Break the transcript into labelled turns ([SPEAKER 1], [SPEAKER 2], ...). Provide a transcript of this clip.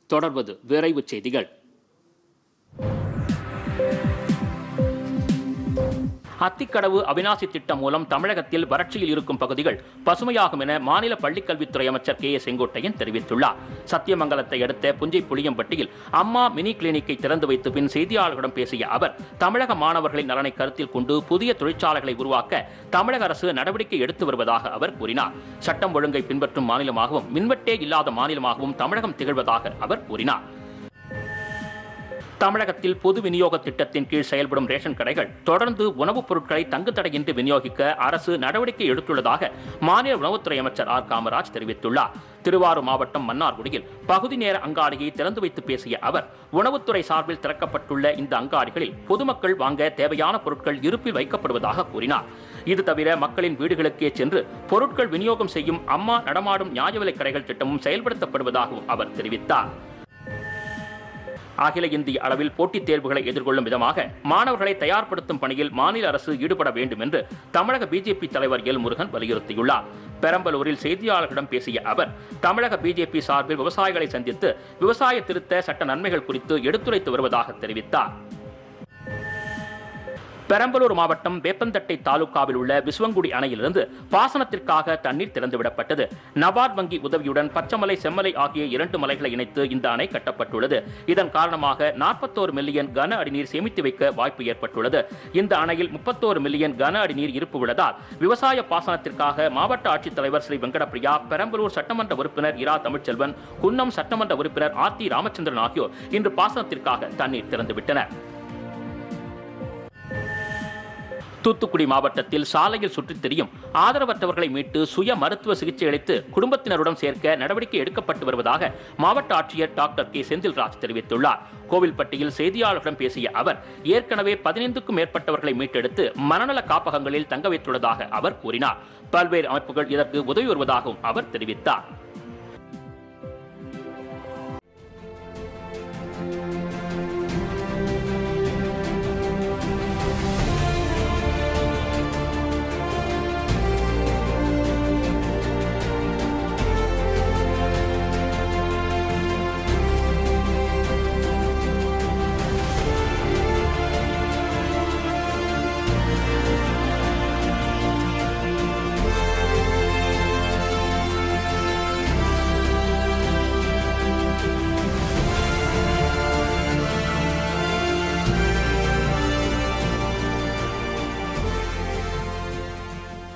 [SPEAKER 1] தொடர்வது விரைவுச் செய்திகள் அத்திக்கடவு அவினாசி திட்டம் மூலம் தமிழகத்தில் வறட்சியில் இருக்கும் பகுதிகள் பசுமையாகும் என மாநில பள்ளிக்கல்வித்துறை அமைச்சர் கே ஏ செங்கோட்டையன் தெரிவித்துள்ளார் சத்தியமங்கலத்தை அடுத்த புஞ்சை புளியம்பட்டியில் அம்மா மினி கிளினிக்கை திறந்து வைத்த பின் செய்தியாளர்களிடம் பேசிய அவர் தமிழக மாணவர்களின் நலனை கருத்தில் கொண்டு புதிய தொழிற்சாலைகளை உருவாக்க தமிழக அரசு நடவடிக்கை எடுத்து வருவதாக அவர் கூறினார் சட்டம் ஒழுங்கை பின்பற்றும் மாநிலமாகவும் மின்வெட்டே இல்லாத மாநிலமாகவும் தமிழகம் திகழ்வதாக அவர் கூறினார் தமிழகத்தில் பொது விநியோக திட்டத்தின் கீழ் செயல்படும் ரேஷன் கடைகள் தொடர்ந்து உணவுப் பொருட்களை தங்குத்தடையின்றி விநியோகிக்க அரசு நடவடிக்கை எடுத்துள்ளதாக மாநில உணவுத்துறை அமைச்சர் ஆர் காமராஜ் தெரிவித்துள்ளார் திருவாரூர் மாவட்டம் மன்னார்குடியில் பகுதி நேர அங்காடியை திறந்து வைத்து பேசிய அவர் உணவுத்துறை சார்பில் திறக்கப்பட்டுள்ள இந்த அங்காடிகளில் பொதுமக்கள் வாங்க தேவையான பொருட்கள் இருப்பில் வைக்கப்படுவதாக கூறினார் இது தவிர மக்களின் வீடுகளுக்கே சென்று பொருட்கள் விநியோகம் செய்யும் அம்மா நடமாடும் நியாய விலைக் கடைகள் திட்டமும் செயல்படுத்தப்படுவதாகவும் அவர் தெரிவித்தார் அகில இந்திய அளவில் போட்டித் தேர்வுகளை எதிர்கொள்ளும் விதமாக மாணவர்களை தயார்படுத்தும் பணியில் மாநில அரசு ஈடுபட வேண்டும் என்று தமிழக பிஜேபி தலைவர் எல் முருகன் வலியுறுத்தியுள்ளார் பெரம்பலூரில் செய்தியாளர்களிடம் பேசிய அவர் தமிழக பிஜேபி சார்பில் விவசாயிகளை சந்தித்து விவசாய திருத்த சட்ட நன்மைகள் குறித்து எடுத்துரைத்து வருவதாக தெரிவித்தார் பெரம்பலூர் மாவட்டம் வேப்பந்தட்டை தாலுகாவில் உள்ள விஸ்வங்குடி அணையிலிருந்து பாசனத்திற்காக தண்ணீர் திறந்துவிடப்பட்டது நபார்ட் வங்கி உதவியுடன் பச்சமலை செம்மலை ஆகிய இரண்டு மலைகளை இணைத்து இந்த அணை கட்டப்பட்டுள்ளது இதன் காரணமாக நாற்பத்தோரு மில்லியன் கன அடி நீர் சேமித்து வைக்க வாய்ப்பு ஏற்பட்டுள்ளது இந்த அணையில் முப்பத்தோரு மில்லியன் கன அடி நீர் இருப்பு உள்ளதால் விவசாய பாசனத்திற்காக மாவட்ட ஆட்சித்தலைவர் ஸ்ரீ வெங்கடப்பிரியா பெரம்பலூர் சட்டமன்ற உறுப்பினர் இரா தமிழ்ச்செல்வன் குன்னம் சட்டமன்ற உறுப்பினர் ஆர் டி ராமச்சந்திரன் ஆகியோர் இன்று பாசனத்திற்காக தண்ணீர் திறந்துவிட்டனர் தூத்துக்குடி மாவட்டத்தில் சாலையில் சுற்றித் திரியும் ஆதரவற்றவர்களை மீட்டு சுய மருத்துவ சிகிச்சை அளித்து குடும்பத்தினருடன் சேர்க்க நடவடிக்கை எடுக்கப்பட்டு வருவதாக மாவட்ட ஆட்சியர் டாக்டர் கே செந்தில்ராஜ் தெரிவித்துள்ளார் கோவில்பட்டியில் செய்தியாளர்களிடம் பேசிய அவர் ஏற்கனவே பதினைந்துக்கும் மேற்பட்டவர்களை மீட்டெடுத்து மனநல காப்பகங்களில் தங்க வைத்துள்ளதாக அவர் கூறினார் பல்வேறு அமைப்புகள் இதற்கு உதவி வருவதாகவும் அவர் தெரிவித்தார்